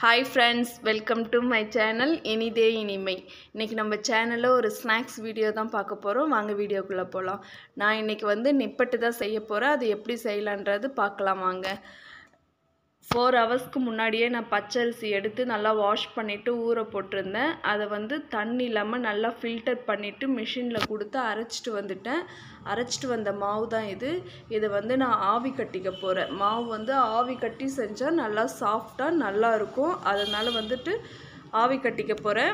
hi friends welcome to my channel இனிதே இனிமை இன்றைக்கி நம்ம சேனலில் ஒரு ஸ்நாக்ஸ் வீடியோ தான் பார்க்க போகிறோம் வாங்க வீடியோக்குள்ளே போகலாம் நான் இன்றைக்கி வந்து நிப்பட்டு தான் செய்ய போகிறேன் அது எப்படி செய்யலான்றது பார்க்கலாம் வாங்க ஃபோர் ஹவர்ஸ்க்கு முன்னாடியே நான் பச்சரிசி எடுத்து நல்லா வாஷ் பண்ணிவிட்டு ஊற போட்டிருந்தேன் அதை வந்து தண்ணி இல்லாமல் நல்லா ஃபில்டர் பண்ணிவிட்டு மிஷினில் கொடுத்து அரைச்சிட்டு வந்துட்டேன் அரைச்சிட்டு வந்த மாவு தான் இது இதை வந்து நான் ஆவி கட்டிக்க போகிறேன் மாவு வந்து ஆவி கட்டி செஞ்சால் நல்லா சாஃப்டாக நல்லா இருக்கும் அதனால் வந்துட்டு ஆவி கட்டிக்க போகிறேன்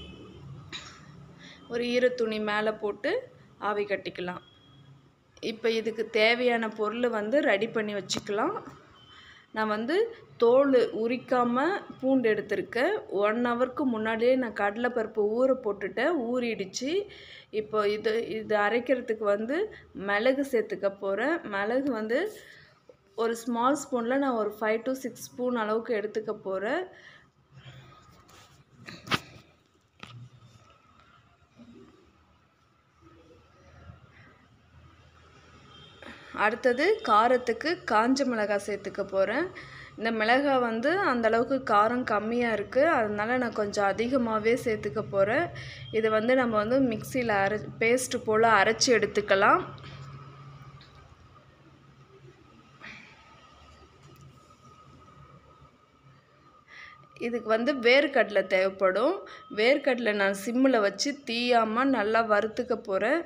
ஒரு ஈரத்துணி மேலே போட்டு ஆவி கட்டிக்கலாம் இப்போ இதுக்கு தேவையான பொருள் வந்து ரெடி பண்ணி வச்சுக்கலாம் நான் வந்து தோல் உரிக்காமல் பூண்டு எடுத்திருக்கேன் ஒன் ஹவருக்கு முன்னாடியே நான் கடலைப்பருப்பு ஊற போட்டுட்டேன் ஊறிடுச்சு இப்போ இது இது அரைக்கிறதுக்கு வந்து மிளகு சேர்த்துக்க போகிறேன் மிளகு வந்து ஒரு ஸ்மால் ஸ்பூனில் நான் ஒரு ஃபைவ் டு சிக்ஸ் ஸ்பூன் அளவுக்கு எடுத்துக்க போகிறேன் அடுத்தது காரத்துக்கு காஞ்ச மிளகாய் சேர்த்துக்க போகிறேன் இந்த மிளகாய் வந்து அந்தளவுக்கு காரம் கம்மியாக இருக்குது அதனால் நான் கொஞ்சம் அதிகமாகவே சேர்த்துக்க போகிறேன் இதை வந்து நம்ம வந்து மிக்சியில் அரை பேஸ்ட்டு போல் அரைச்சி எடுத்துக்கலாம் இதுக்கு வந்து வேர்க்கடலை தேவைப்படும் வேர்க்கடலை நான் சிம்மில் வச்சு தீயாமல் நல்லா வறுத்துக்க போகிறேன்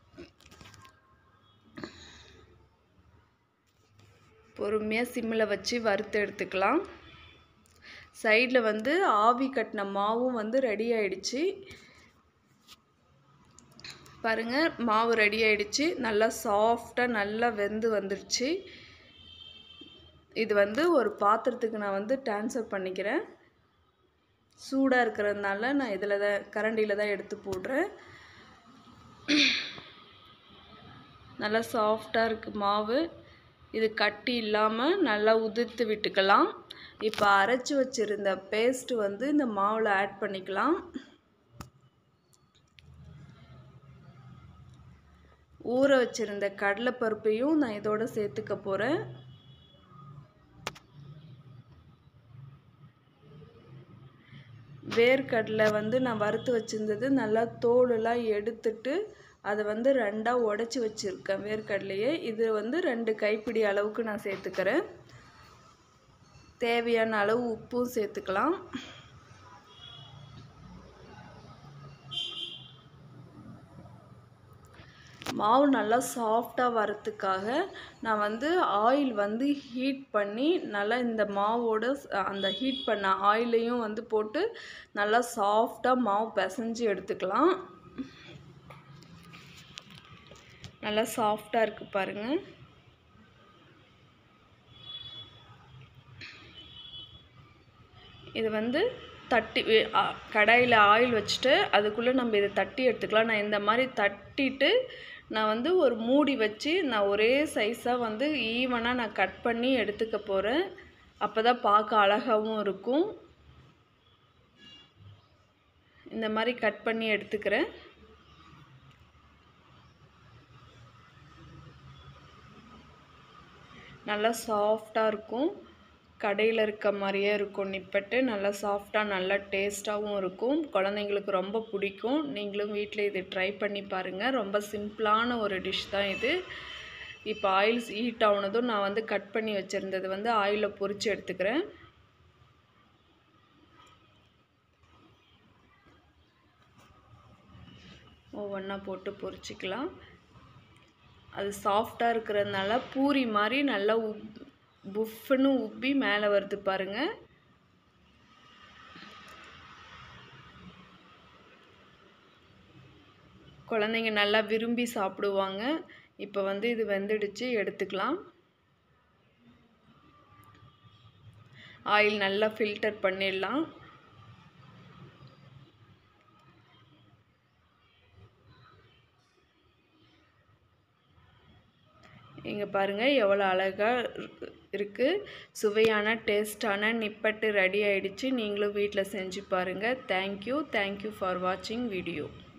பொறுமையாக சிம்மில் வச்சு வறுத்து எடுத்துக்கலாம் சைடில் வந்து ஆவி கட்டின மாவும் வந்து ரெடி ஆயிடுச்சு பாருங்கள் மாவு ரெடி ஆயிடுச்சு நல்லா சாஃப்டாக நல்லா வெந்து வந்துடுச்சு இது வந்து ஒரு பாத்திரத்துக்கு நான் வந்து ட்ரான்ஸ்ஃபர் பண்ணிக்கிறேன் சூடாக இருக்கிறதுனால நான் இதில் தான் கரண்டியில் தான் எடுத்து போடுறேன் நல்லா சாஃப்டாக இருக்குது மாவு இது கட்டி இல்லாமல் நல்லா உதிர்த்து விட்டுக்கலாம் இப்போ அரைச்சி வச்சுருந்த பேஸ்ட்டு வந்து இந்த மாவில் ஆட் பண்ணிக்கலாம் ஊற வச்சுருந்த கடலைப்பருப்பையும் நான் இதோட சேர்த்துக்க போகிறேன் வேர்க்கடலை வந்து நான் வறுத்து வச்சுருந்தது நல்லா தோலெல்லாம் எடுத்துட்டு அதை வந்து ரெண்டாக உடச்சி வச்சுருக்கேன் வேர்க்கடலையே இது வந்து ரெண்டு கைப்பிடி அளவுக்கு நான் சேர்த்துக்கிறேன் தேவையான அளவு உப்பும் சேர்த்துக்கலாம் மாவு நல்லா சாஃப்டாக வரத்துக்காக நான் வந்து ஆயில் வந்து ஹீட் பண்ணி நல்லா இந்த மாவோட அந்த ஹீட் பண்ண ஆயிலையும் வந்து போட்டு நல்லா சாஃப்டாக மாவு பிசைஞ்சு எடுத்துக்கலாம் நல்லா சாஃப்டாக இருக்குது பாருங்கள் இது வந்து தட்டி கடாயில் ஆயில் வச்சுட்டு அதுக்குள்ளே நம்ம இதை தட்டி எடுத்துக்கலாம் நான் இந்த மாதிரி தட்டிட்டு நான் வந்து ஒரு மூடி வச்சு நான் ஒரே சைஸாக வந்து ஈவனாக நான் கட் பண்ணி எடுத்துக்க போகிறேன் அப்போ தான் பார்க்க அழகாகவும் இருக்கும் இந்த மாதிரி கட் பண்ணி எடுத்துக்கிறேன் நல்லா சாஃப்டாக இருக்கும் கடையில் இருக்க மாதிரியே இருக்கும் நிப்பட்டு நல்லா சாஃப்டாக நல்லா டேஸ்ட்டாகவும் இருக்கும் குழந்தைங்களுக்கு ரொம்ப பிடிக்கும் நீங்களும் வீட்டில் இது ட்ரை பண்ணி பாருங்கள் ரொம்ப சிம்பிளான ஒரு டிஷ் தான் இது இப்போ ஆயில் ஹீட் ஆனதும் நான் வந்து கட் பண்ணி வச்சுருந்தது வந்து ஆயிலில் பொரித்து எடுத்துக்கிறேன் ஒவ்வொன்றா போட்டு பொரிச்சிக்கலாம் அது சாஃப்டாக இருக்கிறதுனால பூரி மாதிரி நல்லா உப் புஃப்னு உப்பி மேலே வருது பாருங்கள் குழந்தைங்க நல்லா விரும்பி சாப்பிடுவாங்க இப்போ வந்து இது வெந்துடுச்சு எடுத்துக்கலாம் ஆயில் நல்லா ஃபில்டர் பண்ணிடலாம் இங்கே பாருங்கள் எவ்வளோ அழகாக இருக்குது சுவையான டேஸ்டான நிப்பட்டு ரெடி ஆகிடுச்சு நீங்களும் வீட்டில் செஞ்சு பாருங்கள் தேங்க்யூ தேங்க்யூ ஃபார் வாட்சிங் வீடியோ